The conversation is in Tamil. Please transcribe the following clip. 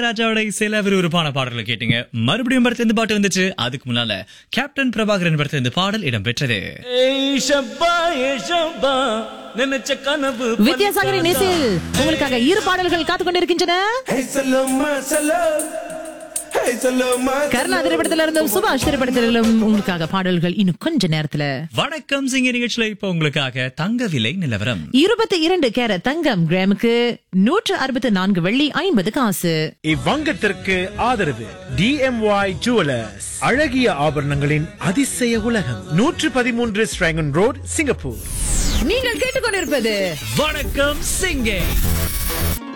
இளையராஜாவோட இசையில விறுவிறுப்பான பாடல்களை கேட்டீங்க மறுபடியும் படத்துல இருந்து பாட்டு வந்துச்சு அதுக்கு முன்னால கேப்டன் பிரபாகரன் படத்துல இருந்து பாடல் இடம் பெற்றது ஏய் ஷப்பா ஏ ஷப்பா நினைச்ச கனவு வித்யாசாகரின் இசையில் உங்களுக்காக இரு பாடல்கள் காத்துக் கொண்டிருக்கின்றன Hey Saloma, Salam. Hey Saloma. Karuna திரைப்படத்தில இருந்தும் சுபாஷ் திரைப்படத்திலும் உங்களுக்காக பாடல்கள் இன்னும் கொஞ்ச நேரத்துல வணக்கம் சிங்க நிகழ்ச்சியில இப்ப உங்களுக்காக தங்க விலை நிலவரம் இருபத்தி இரண்டு கேரட் தங்கம் கிராமுக்கு நூற்று அறுபத்தி நான்கு வெள்ளி ஐம்பது காசு இவ்வங்கத்திற்கு ஆதரவு டிஎம்ஒய் ஜுவலர்ஸ் அழகிய ஆபரணங்களின் அதிசய உலகம் நூற்று பதிமூன்று ஸ்ட்ராங்கன் ரோட் சிங்கப்பூர் நீங்கள் கேட்டுக்கொண்டிருப்பது வணக்கம் சிங்கே